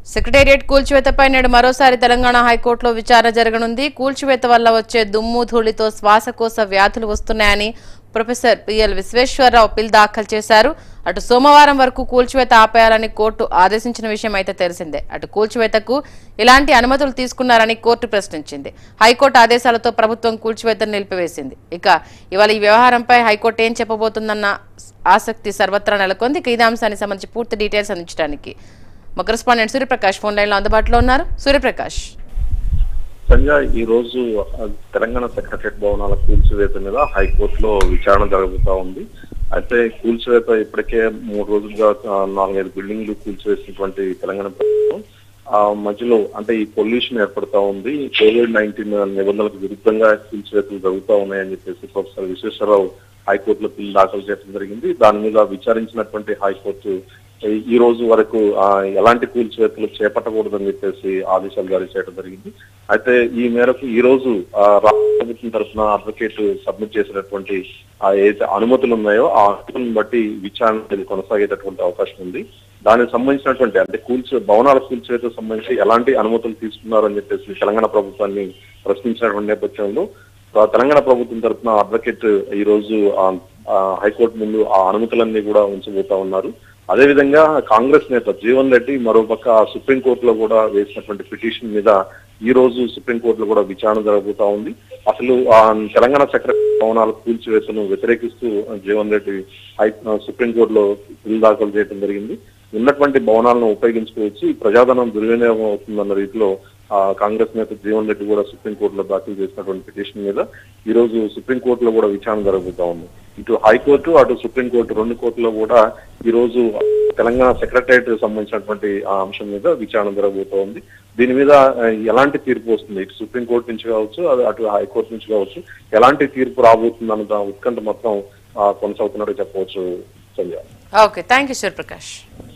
secretariat కూల్చివేతపై నేడు మరోసారి తెలంగాణ హైకోర్టులో విచారణ జరగనుంది కూల్చివేత వల్ల వచ్చే దుమ్ము ధూళితో శ్వాసకోశ వ్యాధులు వస్తున్నాయని ప్రొఫెసర్ పిఎల్ విశ్వేశ్వరరావు పిల్ దాఖలు చేశారు అటు సోమవారం వరకు కూల్చివేత ఆపేయాలని కోర్టు ఆదేశించిన విషయం అయితే తెలిసిందే అటు కూల్చివేతకు ఇలాంటి అనుమతులు తీసుకున్నారని కోర్టు ప్రశ్నించింది హైకోర్టు ఆదేశాలతో ప్రభుత్వం కూల్చివేతను నిలిపివేసింది ఇక ఇవాళ ఈ వ్యవహారంపై హైకోర్టు ఏం చెప్పబోతుందన్న ఆసక్తి సర్వత్రా నెలకొంది ఇక ఇదే అంశానికి సంబంధించి పూర్తి డీటెయిల్స్ అందించడానికి మా కరెస్పాండెంట్ సూర్యప్రకాష్ ఫోన్ లైన్ లో అందుబాటులో ఉన్నారు సూర్యప్రకాష్ సంజయ్ ఈ రోజు ఆ, తెలంగాణ సెక్రటరియట్ భవనాల కూల్చివేత మీద హైకోర్టులో విచారణ జరుగుతా ఉంది అయితే కూల్చివేత ఇప్పటికే మూడు రోజులుగా ఆ, నాలుగైదు బిల్డింగ్లు కూల్చివేసినటువంటి తెలంగాణ ప్రభుత్వం ఆ మధ్యలో అంటే ఈ పొల్యూషన్ ఏర్పడతా ఉంది కోవిడ్ నైన్టీన్ నిబంధనలకు విరుద్ధంగా కూల్చివేతలు జరుగుతా ఉన్నాయని చెప్పేసి ప్రొఫెసర్ విశ్వేశ్వరరావు హైకోర్టులో బిల్ దాఖలు చేయడం జరిగింది దాని మీద విచారించినటువంటి హైకోర్టు ఈ- ఈ రోజు వరకు ఆ, ఎలాంటి కూల్చివేతలు చేపట్టకూడదని చెప్పేసి ఆదేశాలు జారీ చేయడం జరిగింది అయితే ఈ మేరకు ఈ రోజు ఆ, రాష్ట్ర ప్రభుత్వం తరఫున అడ్వకేట్ సబ్మిట్ చేసినటువంటి ఆ ఏదైతే అనుమతులు ఉన్నాయో ఆ అనుమతులను బట్టి విచారణ అనేది కొనసాగేటటువంటి అవకాశం ఉంది దానికి సంబంధించినటువంటి అంటే కూల్చి భవనాల కూల్చివేతకు సంబంధించి ఎలాంటి అనుమతులు తీసుకున్నారని చెప్పేసి తెలంగాణ ప్రభుత్వాన్ని ప్రశ్నించినటువంటి నేపథ్యంలో ఆ తెలంగాణ ప్రభుత్వం తరఫున అడ్వకేట్ ఈ రోజు ఆ, ఆ, హైకోర్టు ముందు ఆ అనుమతులన్నీ కూడా ఉంచబోతా ఉన్నారు అదేవిధంగా కాంగ్రెస్ నేత జీవన్ రెడ్డి మరోపక్క సుప్రీంకోర్టులో కూడా వేసినటువంటి పిటిషన్ మీద ఈ రోజు సుప్రీంకోర్టులో కూడా విచారణ జరగబోతా ఉంది అసలు ఆ తెలంగాణ సెక్రటరీ భవనాల కూల్చివేతను వ్యతిరేకిస్తూ జీవన్ రెడ్డి హై సుప్రీంకోర్టులో బిల్ దాఖలు చేయడం జరిగింది ఉన్నటువంటి భవనాలను ఉపయోగించుకోవచ్చి ప్రజాధనం దుర్వినియోగం అవుతుందన్న రీతిలో ఆ కాంగ్రెస్ నేత జీవన్ రెడ్డి కూడా సుప్రీంకోర్టులో దాఖలు చేసినటువంటి పిటిషన్ మీద ఈ రోజు సుప్రీంకోర్టులో కూడా విచారణ జరగబోతా ఉంది ఇటు హైకోర్టు అటు సుప్రీంకోర్టు రెండు కోర్టులో కూడా ఈ రోజు తెలంగాణ సెక్రటరియట్ సంబంధించినటువంటి ఆ అంశం మీద విచారణ జరగబోతా ఉంది దీని మీద ఆ, ఎలాంటి తీర్పు వస్తుంది ఇటు సుప్రీంకోర్టు నుంచి కావచ్చు అది అటు హైకోర్టు నుంచి కావచ్చు ఎలాంటి తీర్పు రాబోతుంది అన్న ఉత్కంఠ మొత్తం ఆ, కొనసాగుతున్నట్టు చెప్పవచ్చు Sanjay okay thank you Suryaprakash